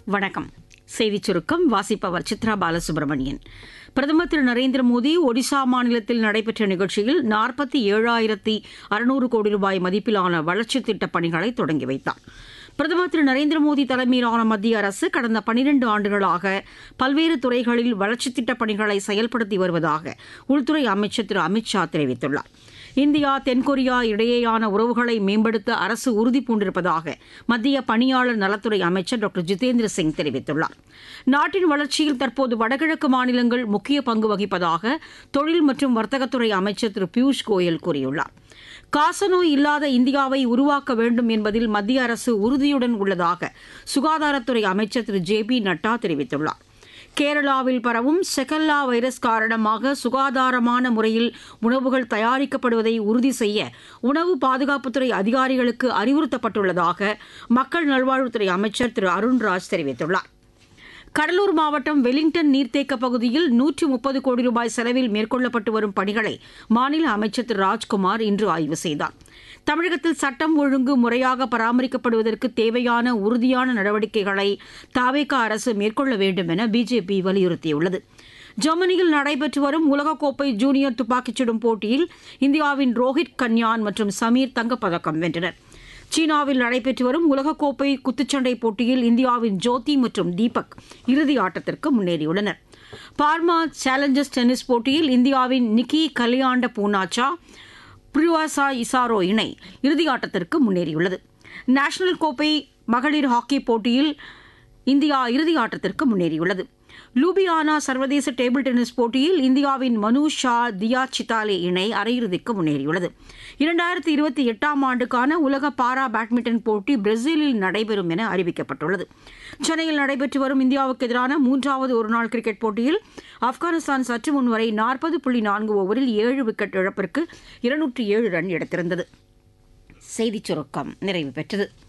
வணக்கம் செய்திச் சுருக்கம் வாசிப்பவர் சித்ரா பாலசுப்ரமணியன் பிரதமர் திரு நரேந்திர மோடி ஒடிசா மாநிலத்தில் நடைபெற்ற நிகழ்ச்சியில் நாற்பத்தி ஏழாயிரத்தி அறுநூறு கோடி ரூபாய் மதிப்பிலான வளர்ச்சித் திட்டப் பணிகளை தொடங்கி வைத்தார் பிரதமர் திரு நரேந்திர மோடி தலைமையிலான மத்திய அரசு கடந்த பனிரண்டு ஆண்டுகளாக பல்வேறு துறைகளில் வளர்ச்சித் திட்டப் பணிகளை செயல்படுத்தி வருவதாக உள்துறை அமைச்சர் திரு அமித் ஷா தெரிவித்துள்ளார் இந்தியா தென்கொரியா இடையேயான உறவுகளை மேம்படுத்த அரசு உறுதி பூண்டிருப்பதாக மத்திய பணியாளர் நலத்துறை அமைச்சர் டாக்டர் ஜிதேந்திர சிங் தெரிவித்துள்ளார் நாட்டின் வளர்ச்சியில் தற்போது வடகிழக்கு மாநிலங்கள் முக்கிய பங்கு வகிப்பதாக தொழில் மற்றும் வர்த்தகத்துறை அமைச்சர் திரு பியூஷ் கோயல் கூறியுள்ளார் காசநோய் இல்லாத இந்தியாவை உருவாக்க வேண்டும் என்பதில் மத்திய அரசு உறுதியுடன் உள்ளதாக சுகாதாரத்துறை அமைச்சர் திரு ஜே பி நட்டா தெரிவித்துள்ளார் கேரளாவில் பரவும் செகல்லா வைரஸ் காரணமாக சுகாதாரமான முறையில் உணவுகள் தயாரிக்கப்படுவதை உறுதி செய்ய உணவு பாதுகாப்புத்துறை அதிகாரிகளுக்கு அறிவுறுத்தப்பட்டுள்ளதாக மக்கள் நல்வாழ்வுத்துறை அமைச்சர் திரு அருண்ராஜ் தெரிவித்துள்ளார் கடலூர் மாவட்டம் வெலிங்டன் நீர்த்தேக்க பகுதியில் நூற்றி முப்பது கோடி ரூபாய் செலவில் மேற்கொள்ளப்பட்டு வரும் பணிகளை மாநில அமைச்சர் திரு ராஜ்குமார் இன்று ஆய்வு செய்தார் தமிழகத்தில் சட்டம் ஒழுங்கு முறையாக பராமரிக்கப்படுவதற்கு தேவையான உறுதியான நடவடிக்கைகளை தாவேக அரசு மேற்கொள்ள வேண்டும் என பிஜேபி வலியுறுத்தியுள்ளது ஜெர்மனியில் நடைபெற்று வரும் உலகக்கோப்பை ஜூனியர் துப்பாக்கிச் சுடும் போட்டியில் இந்தியாவின் ரோஹித் கன்யான் மற்றும் சமீர் தங்கப்பதக்கம் வென்றனர் சீனாவில் நடைபெற்று வரும் உலகக்கோப்பை குத்துச்சண்டை போட்டியில் இந்தியாவின் ஜோதி மற்றும் தீபக் இறுதி ஆட்டத்திற்கு முன்னேறியுள்ளனர் பார்மா சேலஞ்சர்ஸ் டென்னிஸ் போட்டியில் இந்தியாவின் நிக்கி கலியாண்ட பூனாச்சா புரிவாசா இசாரோ இணை இறுதி ஆட்டத்திற்கு முன்னேறியுள்ளது நேஷனல் கோப்பை மகளிர் ஹாக்கி போட்டியில் இந்தியா இறுதி ஆட்டத்திற்கு முன்னேறியுள்ளது லூபியானா சர்வதேச டேபிள் டென்னிஸ் போட்டியில் இந்தியாவின் மனு ஷா தியா சித்தாலே இணை அரையிறுதிக்கு முன்னேறியுள்ளது இரண்டாயிரத்தி இருபத்தி எட்டாம் ஆண்டுக்கான உலக பாரா பேட்மிண்டன் போட்டி பிரேசிலில் நடைபெறும் என அறிவிக்கப்பட்டுள்ளது சென்னையில் நடைபெற்று வரும் இந்தியாவுக்கு எதிரான மூன்றாவது ஒருநாள் கிரிக்கெட் போட்டியில் ஆப்கானிஸ்தான் சற்று முன் வரை நாற்பது புள்ளி நான்கு ஓவரில் ஏழு விக்கெட் இழப்பிற்கு இருநூற்றி ஏழு ரன் எடுத்திருந்தது செய்திச் சுருக்கம் நிறைவு பெற்றது